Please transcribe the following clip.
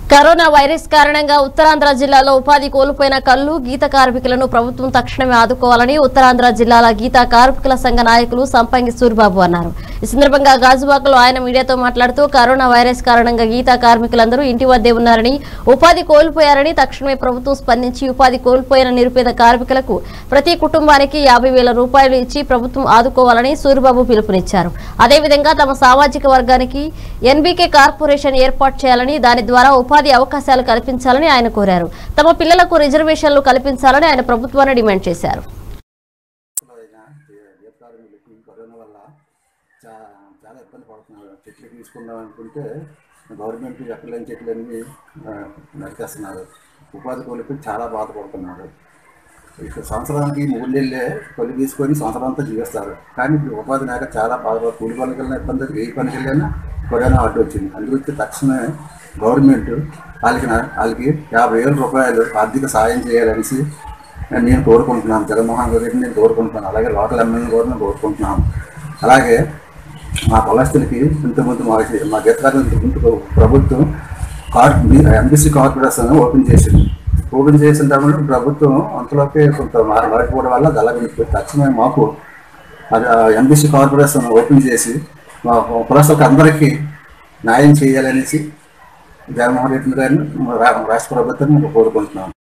corona virus కారణంగా ఉత్తరాంధ్ర జిల్లాలో ఉపాధి కోల్పోయిన కల్లు గీత కార్మికులను ప్రభుత్వం తక్షణమే ఆదుకోవాలని ఉత్తరాంధ్ర జిల్లాల గీత కార్మికుల సంఘ నాయకులు సంపంగి సూరిబాబు అన్నారు ఈ సందర్భంగా గాజువాకలో ఆయన మీడియాతో మాట్లాడుతూ కరోనా వైరస్ కారణంగా గీత కార్మికులందరూ ఇంటి వద్దే ఉన్నారని ఉపాధి కోల్పోయారని తక్షణమే ప్రభుత్వం స్పందించి ఉపాధి కోల్పోయిన నిరుపేద కార్మికులకు ప్రతి కుటుంబానికి యాభై వేల రూపాయలు ఇచ్చి ప్రభుత్వం ఆదుకోవాలని సూరిబాబు పిలుపునిచ్చారు అదేవిధంగా తమ సామాజిక వర్గానికి ఎన్బీకే కార్పొరేషన్ ఏర్పాటు చేయాలని దాని ద్వారా ఉపాధి అవకాశాలు కల్పించాలని ఆయన కోరారు తమ పిల్లలకు రిజర్వేషన్లు కల్పించాలని ఆయన ప్రభుత్వాన్ని డిమాండ్ చేశారు అయినా దీర్ఘకాలంలోకి కరోనా వల్ల చా చాలా ఇబ్బంది పడుతున్నారు చెట్లు తీసుకుందాం అనుకుంటే గవర్నమెంట్ ఎక్కలేని చెట్లన్నీ ఆ, నరికేస్తున్నారు ఉపాధి కోల్పోయి చాలా బాధపడుతున్నారు ఇక సంవత్సరానికి మూడు నెలలే కొలి తీసుకొని సంవత్సరం అంతా జీవిస్తారు కానీ ఇప్పుడు ఉపాధి లేక చాలా బాధపడు కూలి పనికి వెళ్ళిన ఇబ్బంది ఏ పనికి వెళ్ళినా కరోనా అడ్డు వచ్చింది అందుకొచ్చి తక్షణమే గవర్నమెంట్ వాళ్ళకి నా- వాళ్ళకి యాభై వేల రూపాయలు ఆర్థిక సాయం చేయాలనేసి నేను కోరుకుంటున్నాను జగన్మోహన్ రెడ్డిని నేను కోరుకుంటున్నాను అలాగే లోకల్ ఎమ్మెల్యే కూడా నేను కోరుకుంటున్నాను అలాగే మా కులస్తులకి ఇంతకుముందు మా మా గీతకారులకు ప్రభుత్వం కార్ ఎంబీసీ కార్పొరేషన్ ఓపెన్ చేసింది ఓపెన్ చేసిన తర్వాత ప్రభుత్వం అంతలోకే కొంత మా- మారిపోవడం వల్ల గలగలిపి తక్షణమే మాకు అది ఎంబీసీ కార్పొరేషన్ ఓపెన్ చేసి మా కులస్తులకు అందరికీ న్యాయం చేయాలనేసి జగన్మోహన్ రెడ్డి గారిని రా- రాష్ట్ర ప్రభుత్వాన్ని కోరుకుంటున్నాను